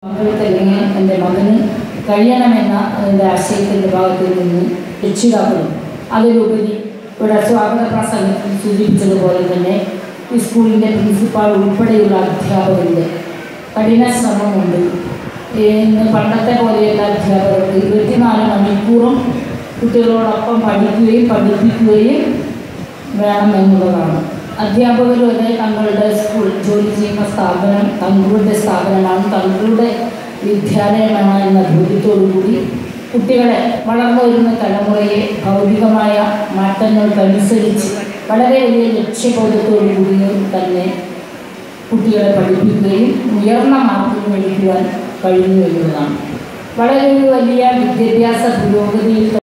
മക്കൾക്ക് അല്ലെങ്കിൽ എൻ്റെ മകന് കഴിയണമെന്ന അതിൻ്റെ ആശയത്തിൻ്റെ ഭാഗത്തിൽ നിന്ന് രക്ഷിതാക്കളും അതിലുപരി ഇവിടെ സ്വാഗത പ്രസംഗത്തിൽ സൂചിപ്പിച്ചതുപോലെ തന്നെ ഈ സ്കൂളിൻ്റെ പ്രിൻസിപ്പാൾ ഉൾപ്പെടെയുള്ള അധ്യാപകരുടെ കഠിന ശ്രമമുണ്ട് ഇന്ന് പണ്ടത്തെ പോലെയുള്ള അധ്യാപകർക്ക് ഇരുപത്തിനാല് മണിക്കൂറും കുട്ടികളോടൊപ്പം പഠിക്കുകയും പഠിപ്പിക്കുകയും വേണം എന്നുള്ളതാണ് അധ്യാപകർ വരെ തങ്ങളുടെ സ്കൂൾ ജോലി ചെയ്യുന്ന സ്ഥാപനം തങ്ങളുടെ സ്ഥാപനമാണ് തങ്ങളുടെ വിദ്യാലയമാണ് എന്ന ബോധ്യത്തോടു കൂടി കുട്ടികളെ വളർന്നു വരുന്ന തലമുറയെ ഭൗതികമായ മാറ്റങ്ങൾക്കനുസരിച്ച് വളരെ വലിയ ലക്ഷ്യബോധത്തോടു കൂടി തന്നെ കുട്ടികളെ പഠിപ്പിക്കുകയും ഉയർന്ന മാർക്ക് മേടിക്കുവാൻ കഴിഞ്ഞു എന്നുള്ളതാണ് വളരെ ഒരു വലിയ വിദ്യാഭ്യാസ പുരോഗതിയിൽ